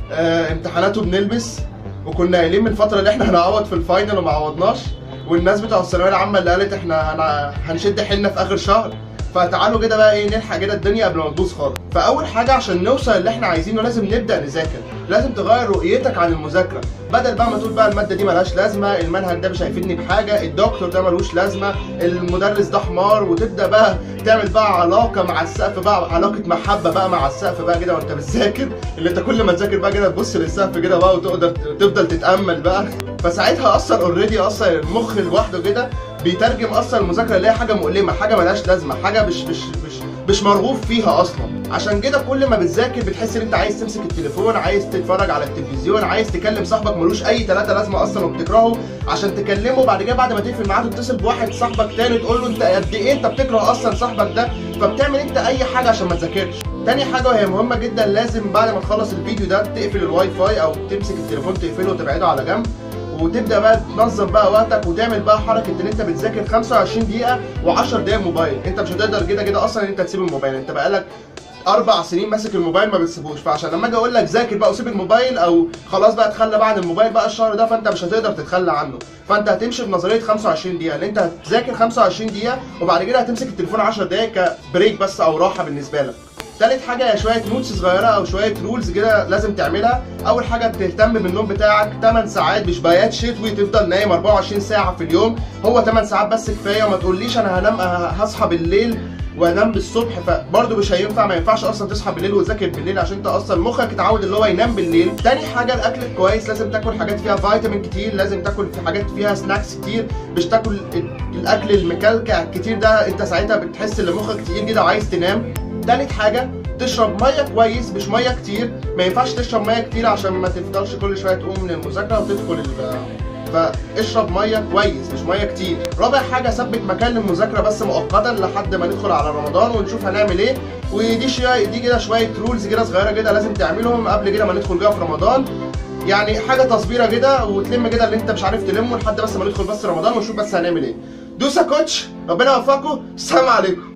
آه امتحاناته بنلبس وكنا قايلين من فتره ان احنا هنعوض في الفاينل وما عوضناش والناس بتوع الثانويه العامه اللي قالت احنا هن- هنشد حيلنا في اخر شهر فتعالوا كده بقى ايه نلحق كده الدنيا قبل ما تبوظ خالص فاول حاجه عشان نوصل اللي احنا عايزينه لازم نبدا نذاكر لازم تغير رؤيتك عن المذاكره بدل بقى ما تقول بقى الماده دي ملهاش لازمه المنهج ده مش هيفيدني بحاجه الدكتور ده ملوش لازمه المدرس ده حمار وتبدا بقى تعمل بقى علاقه مع السقف بقى علاقه محبه بقى مع السقف بقى كده وانت بتذاكر اللي انت كل ما تذاكر بقى كده تبص للسقف كده بقى وتقدر تفضل تتامل بقى فساعتها اصلا اوريدي اصلا المخ لوحده كده بيترجم اصلا المذاكره اللي هي حاجه مؤلمه حاجه ملهاش لازمه حاجه مش مش مش مش مرغوب فيها اصلا عشان كده كل ما بتذاكر بتحس ان انت عايز تمسك التليفون عايز تتفرج على التلفزيون عايز تكلم صاحبك ملوش اي ثلاثه لازمه اصلا وبتكرهه عشان تكلمه بعد كده بعد ما تقفل معاه تتصل بواحد صاحبك تاني تقول له انت قد ايه انت بتكره اصلا صاحبك ده فبتعمل انت اي حاجه عشان ما تذاكرش تاني حاجه وهي مهمه جدا لازم بعد ما تخلص الفيديو ده تقفل الواي فاي او تمسك التليفون تقفله وتبعده على جنب وتبدا بقى تنظم بقى وقتك وتعمل بقى حركه ان انت بتذاكر 25 دقيقه و10 دقايق موبايل انت مش هتقدر كده كده اصلا ان انت تسيب الموبايل انت بقالك اربع سنين ماسك الموبايل ما بتسيبوش فعشان لما اجي اقول لك ذاكر بقى وسيب الموبايل او خلاص بقى تخلى بقى عن الموبايل بقى الشهر ده فانت مش هتقدر تتخلى عنه فانت هتمشي بنظريه 25 دقيقه ان انت هتذاكر 25 دقيقه وبعد كده هتمسك التليفون 10 دقايق كبريك بس او راحه بالنسبه لك تالت حاجة هي شوية نوتس صغيرة أو شوية رولز كده لازم تعملها، أول حاجة تهتم بالنوم بتاعك 8 ساعات مش بيات شتوي تفضل نايم 24 ساعة في اليوم، هو 8 ساعات بس كفاية وما تقوليش أنا هنام هصحى بالليل وانام بالصبح فبرضه مش هينفع ما ينفعش اصلا تصحى بالليل وتذاكر بالليل عشان انت اصلا مخك اتعود اللي هو ينام بالليل تاني حاجه الاكل الكويس لازم تاكل حاجات فيها فيتامين كتير لازم تاكل في حاجات فيها سناكس كتير مش تاكل ال- الاكل المكلكع الكتير ده انت ساعتها بتحس ان مخك تقيل كده وعايز تنام تالت حاجه تشرب ميه كويس مش ميه كتير ما ينفعش تشرب ميه كتير عشان ما تفضلش كل شويه تقوم من المذاكره وتدخل ال فاشرب ميه كويس مش ميه كتير رابع حاجه ثبت مكان للمذاكره بس مؤقتا لحد ما ندخل على رمضان ونشوف هنعمل ايه ودي شويه دي كده شويه رولز كده صغيره كده لازم تعملهم قبل كده ما ندخل بيها في رمضان يعني حاجه تصبيره كده وتلم كده اللي انت مش عارف تلمه لحد بس ما ندخل بس رمضان ونشوف بس هنعمل ايه دوسا كوتش ربنا يوفقكم السلام عليكم